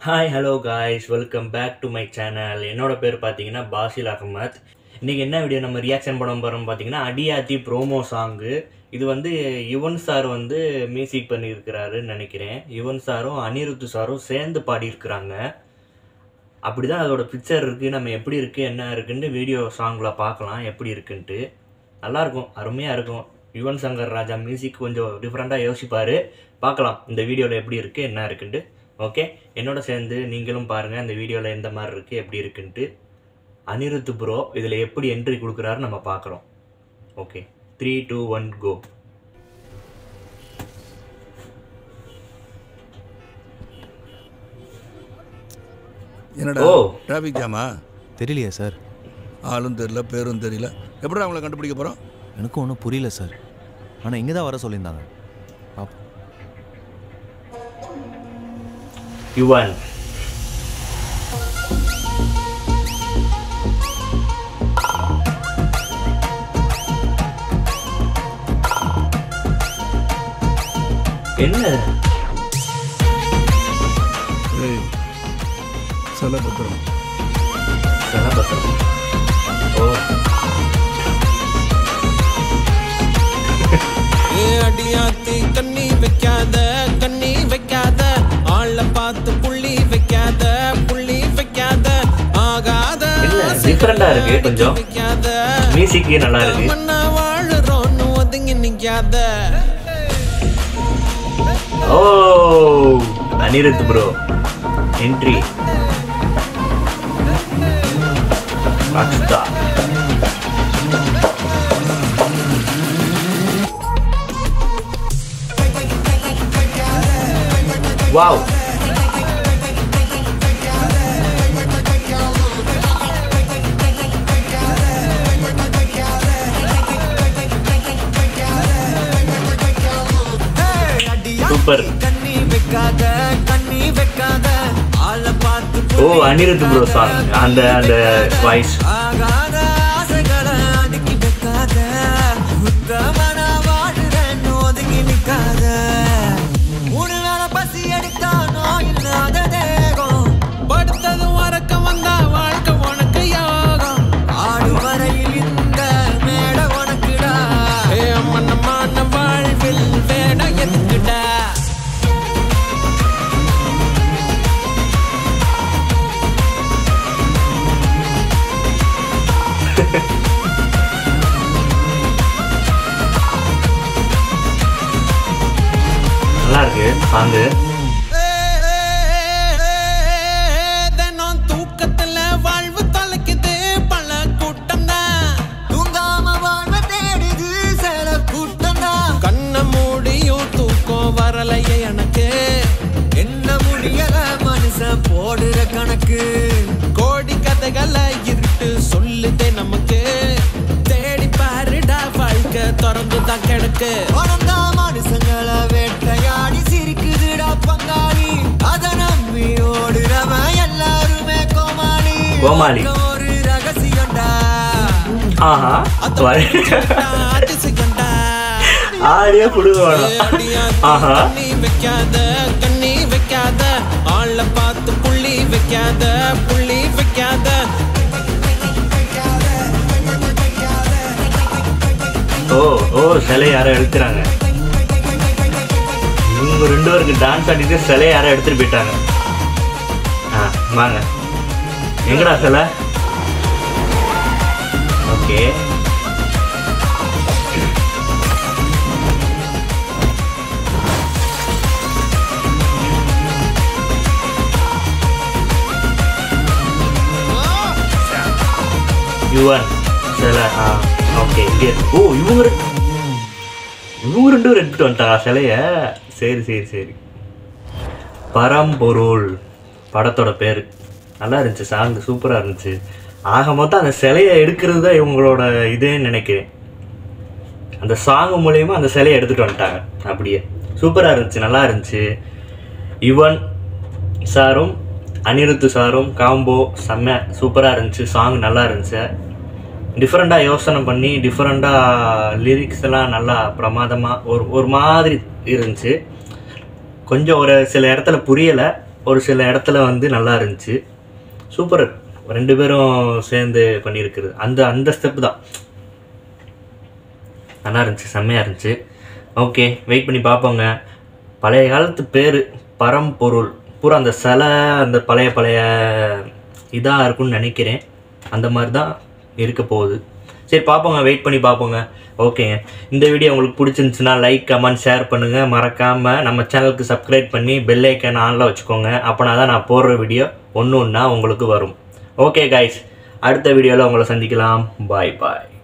Hi hello guys welcome back to my channel என்னோட பேர் பார்த்தீங்கன்னா பாசில் அகமத் இன்றைக்கி என்ன வீடியோ நம்ம ரியாக்ஷன் படம் போகிறோம் பார்த்தீங்கன்னா அடியாத்தி ப்ரோமோ சாங்கு இது வந்து யுவன் சார் வந்து மியூசிக் பண்ணியிருக்கிறாருன்னு நினைக்கிறேன் யுவன் சாரும் அனிருத் சாரும் சேர்ந்து பாடியிருக்கிறாங்க அப்படி தான் அதோட பிக்சர் இருக்குது நம்ம எப்படி இருக்குது என்ன இருக்குன்ட்டு வீடியோ சாங்கில் பார்க்கலாம் எப்படி இருக்குன்ட்டு நல்லாயிருக்கும் அருமையாக இருக்கும் யுவன் சங்கர் ராஜா மியூசிக் கொஞ்சம் டிஃப்ரெண்ட்டாக யோசிப்பார் பார்க்கலாம் இந்த வீடியோவில் எப்படி இருக்குது என்ன இருக்குன்ட்டு ஓகே என்னோட சேர்ந்து நீங்களும் பாருங்கள் இந்த வீடியோவில் எந்த மாதிரி இருக்குது எப்படி இருக்குன்ட்டு அனிருத் ப்ரோ இதில் எப்படி என்ட்ரி கொடுக்குறாரு நம்ம பார்க்குறோம் okay three two one go என்னடா ஓ. டிராஃபிக் ஜாமா தெரியலையே சார் ஆளும் தெரியல பேரும் தெரியல எப்படி அவங்கள கண்டுபிடிக்க போகிறோம் எனக்கும் ஒன்றும் புரியல சார் ஆனால் இங்கே தான் வர சொல்லியிருந்தாங்க பாப்போம் யுவன் என்ன ஏய் சொல்ல பத்திரம் கதாபாத்திரம் ஓ ஏ அடியாத்தி கண்ணி வைக்காத கண்ணி வைக்காத ஆள பார்த்து புள்ளி வைக்காத புள்ளி வைக்காத ஆகாத இல்ல, ஆசைகளை different ஆ இருக்கு அடக்கி கொஞ்சம். வைக்காத மியூசிக்கே நல்லா இருக்கு மண்ணா வாழுறோன்னு ஒதுங்கி நிக்காத ஓ Anirudh bro entry rockstar wow super கண்ணி வைக்காத கண்ணி வைக்காத ஆள பார்த்து ஓ அனிருத் ப்ரோ சாங் அந்த அந்த வாய்ஸ் ஆகாத ஆசைகளை அடக்கி வைக்காத உத்தமன வாழுறேன்னு ஒதுங்கி நிக்காத மூணு வேளை பசி எடுத்தானோ இல்லாத தேகம் படுத்ததும் வரக்க வந்தா வாழ்க்கை உனக்கு யோகம் ஆடு வரையில் இந்த மேட உனக்குடா ஏ மன்னமான வாழ்வில் வேடம் எதுக்குடா நல்லா இருக்கு சாங்கு தினம் தூக்கத்துல வாழ்வு தொலைக்குது பல கூட்டம் தான் தூங்காம வாழ்வ தேடுது சில கூட்டம் தான் கண்ண மூடியும் தூக்கம் வரலையே எனக்கு என்ன முடியல மனுஷன் போடுற கணக்கு கோடி கதைகளை இருட்டு சொல்லுதே நமக்கு தேடி பாருடா வாழ்க்கை திறந்து தான் கிடக்கு வளர்ந்தா மனுஷங்களை வேட்டையாடி சிரிக்குதுடா பங்காளி அத நம்பி ஓடுறவன் எல்லாருமே கோமாளி கோமாளி. ஒரு ரகசியம்டா ஆஹா அது அதிசயம்டா ஆடியே புடுவாங்க ஆஹா கண்ணி வைக்காத கண்ணி வைக்காத ஆள பார்த்து புள்ளி வைக்காத புள்ளி வைக்காத ஓ ஓ சிலை யாரோ எடுக்கிறாங்க இவங்க ரெண்டு பேருக்கு டான்ஸ் ஆடிட்டு சிலை யாரோ எடுத்துட்டு போயிட்டாங்க ஆ வாங்க எங்கடா சிலை ஓகே யுவன் சிலை ஆ ஓகே இங்கே ஓ இவங்க ரெ- இவங்க ரெண்டு பேரும் எடுத்துட்டு வந்துட்டாங்க சிலைய சரி சரி சரி பரம்பொருள் படத்தோட பேர் நல்லா இருந்துச்சு சாங் சூப்பராக இருந்துச்சு ஆக மொத்தம் அந்த சிலையை எடுக்கிறது தான் இவங்களோட இதேன்னு நினைக்கிறேன் அந்த சாங் மூலயமா அந்த சிலையை எடுத்துட்டு வந்துட்டாங்க அப்படியே சூப்பராக இருந்துச்சு நல்லா இருந்துச்சு யுவன் சாரும் அனிருத் சாரும் காம்போ செம்ம சூப்பராக இருந்துச்சு சாங் நல்லா இருந்துச்சு டிஃப்ரெண்ட்டாக யோசனை பண்ணி டிஃப்ரெண்ட்டாக லிரிக்ஸ் எல்லாம் நல்லா பிரமாதமாக ஒரு ஒரு மாதிரி இருந்துச்சு கொஞ்சம் ஒரு சில இடத்துல புரியலை ஒரு சில இடத்துல வந்து நல்லா இருந்துச்சு சூப்பர் ரெண்டு பேரும் சேர்ந்து பண்ணியிருக்கிறது அந்த அந்த ஸ்டெப் தான் நல்லா இருந்துச்சு செம்மையாக இருந்துச்சு ஓகே வெயிட் பண்ணி பார்ப்போங்க பழைய காலத்து பேர் பரம்பொருள் பூரா அந்த சிலை அந்த பழைய பழைய இதாக இருக்கும்னு நினைக்கிறேன் அந்த மாதிரி தான் இருக்க போகுது சரி பார்ப்போங்க வெயிட் பண்ணி பார்ப்போங்க ஓகேங்க இந்த வீடியோ உங்களுக்கு பிடிச்சிருந்துச்சுன்னா லைக் கமெண்ட் ஷேர் பண்ணுங்கள் மறக்காமல் நம்ம சேனலுக்கு சப்ஸ்கிரைப் பண்ணி பெல் ஐக்கான் ஆனில் வச்சுக்கோங்க அப்போனா தான் நான் போடுற வீடியோ ஒன்று ஒன்றா உங்களுக்கு வரும் ஓகே கைஸ் அடுத்த வீடியோவில் உங்களை சந்திக்கலாம் பாய் பாய்